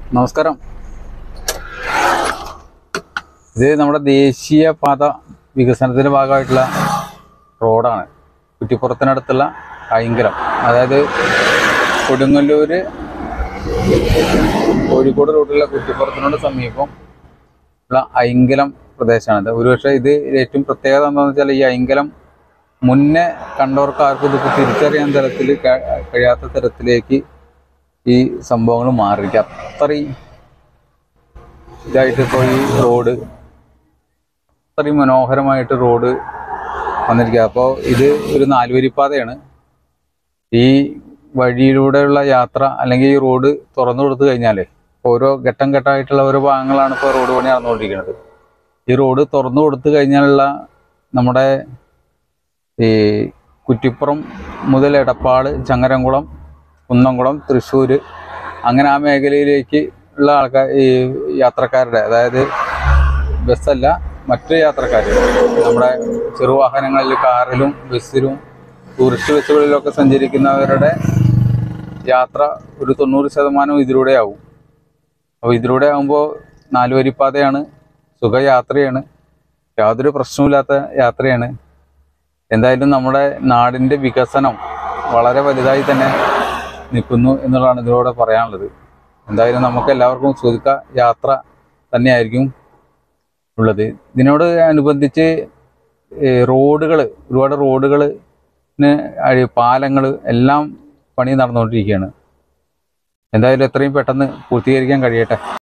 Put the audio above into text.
നമസ്കാരം ഇത് നമ്മുടെ ദേശീയ പാത വികസനത്തിന്റെ ഭാഗമായിട്ടുള്ള റോഡാണ് കുറ്റിപ്പുറത്തിനടുത്തുള്ള ഐങ്കരം അതായത് കൊടുങ്ങല്ലൂര് കോഴിക്കോട് റൂട്ടിലുള്ള കുറ്റിപ്പുറത്തിനോട് സമീപം ഉള്ള ഐങ്കലം പ്രദേശമാണിത് ഒരുപക്ഷെ ഇത് ഏറ്റവും പ്രത്യേകത എന്താണെന്ന് വെച്ചാൽ ഈ ഐങ്കലം മുന്നേ കണ്ടവർക്ക് ആർക്കും ഇത് തിരിച്ചറിയാൻ തരത്തിൽ ക- കഴിയാത്ത തരത്തിലേക്ക് ഈ സംഭവങ്ങൾ മാറിയിരിക്കുക അത്രയും ഇതായിട്ട് ഇപ്പോൾ ഈ റോഡ് അത്രയും മനോഹരമായിട്ട് റോഡ് വന്നിരിക്കുക അപ്പോൾ ഇത് ഒരു നാലുവരിപ്പാതയാണ് ഈ വഴിയിലൂടെയുള്ള യാത്ര അല്ലെങ്കിൽ ഈ റോഡ് തുറന്നു കൊടുത്തു കഴിഞ്ഞാൽ ഓരോ ഘട്ടം ഘട്ടമായിട്ടുള്ള ഓരോ ഭാഗങ്ങളാണ് ഇപ്പോൾ റോഡ് പണി നടന്നുകൊണ്ടിരിക്കുന്നത് ഈ റോഡ് തുറന്നു കൊടുത്തു കഴിഞ്ഞാലുള്ള നമ്മുടെ ഈ കുറ്റിപ്പുറം മുതൽ എടപ്പാട് ചങ്ങരംകുളം കുന്നംകുളം തൃശ്ശൂർ അങ്ങനെ ആ മേഖലയിലേക്ക് ഉള്ള ആൾക്കാർ ഈ യാത്രക്കാരുടെ അതായത് ബസ്സല്ല മറ്റു യാത്രക്കാർ നമ്മുടെ ചെറുവാഹനങ്ങളിൽ കാറിലും ബസ്സിലും ടൂറിസ്റ്റ് ബസ്സുകളിലൊക്കെ സഞ്ചരിക്കുന്നവരുടെ യാത്ര ഒരു തൊണ്ണൂറ് ശതമാനം ഇതിലൂടെ ആവും അപ്പോൾ ഇതിലൂടെ ആകുമ്പോൾ നാലുവരിപ്പാതയാണ് സുഖയാത്രയാണ് യാതൊരു പ്രശ്നവുമില്ലാത്ത യാത്രയാണ് എന്തായാലും നമ്മുടെ നാടിൻ്റെ വികസനം വളരെ വലുതായി തന്നെ നിൽക്കുന്നു എന്നുള്ളതാണ് ഇതിലൂടെ പറയാനുള്ളത് എന്തായാലും നമുക്ക് എല്ലാവർക്കും സുഖ യാത്ര തന്നെയായിരിക്കും ഉള്ളത് ഇതിനോട് അനുബന്ധിച്ച് റോഡുകൾ ഒരുപാട് റോഡുകൾ പാലങ്ങൾ എല്ലാം പണി നടന്നുകൊണ്ടിരിക്കുകയാണ് എന്തായാലും എത്രയും പെട്ടെന്ന് പൂർത്തീകരിക്കാൻ കഴിയട്ടെ